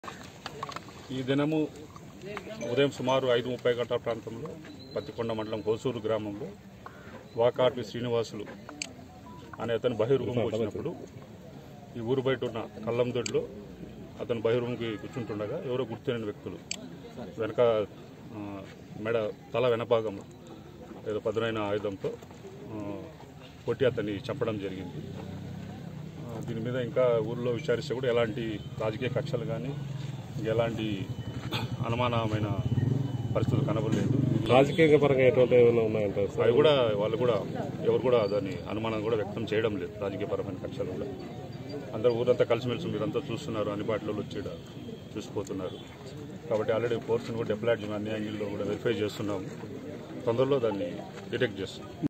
ఈ దినము ఉదయం సుమారు ఐదు ముప్పై గంటల ప్రాంతంలో పత్తికొండ మండలం హోసూరు గ్రామంలో వాకాటి శ్రీనివాసులు అనే అతను బహిర్గూమ్కి వచ్చినప్పుడు ఈ ఊరు బయట ఉన్న కల్లందొడ్లో అతను బహిర్గూమ్కి కూర్చుంటుండగా ఎవరో గుర్తులేని వ్యక్తులు వెనక ఆ, మెడ తల వెనభాగంలో ఏదో పదునైన ఆయుధంతో ఆ, కొట్టి అతన్ని చంపడం జరిగింది ఆ, దీని మీద ఇంకా ఊర్లో విచారిస్తే కూడా ఎలాంటి రాజకీయ కక్షలు కానీ ఎలాంటి అనుమానమైన పరిస్థితులు కనబడలేదు రాజకీయ పరంగా ఎటువంటి ఏమైనా ఉన్నాయంటారు సార్ అవి కూడా వాళ్ళు కూడా ఎవరు కూడా దాన్ని అనుమానం కూడా వ్యక్తం చేయడం లేదు రాజకీయపరమైన కక్షలు కూడా అందరూ ఊరంతా కలిసిమెలిసి మీరంతా చూస్తున్నారు అన్ని పార్టీలు వచ్చి ఈడ చూసిపోతున్నారు కాబట్టి ఆల్రెడీ ఫోర్స్ని కూడా డెప్లాట్ అన్ని యాంగిల్లో కూడా వెరిఫై చేస్తున్నాము తొందరలో దాన్ని డిటెక్ట్ చేస్తాం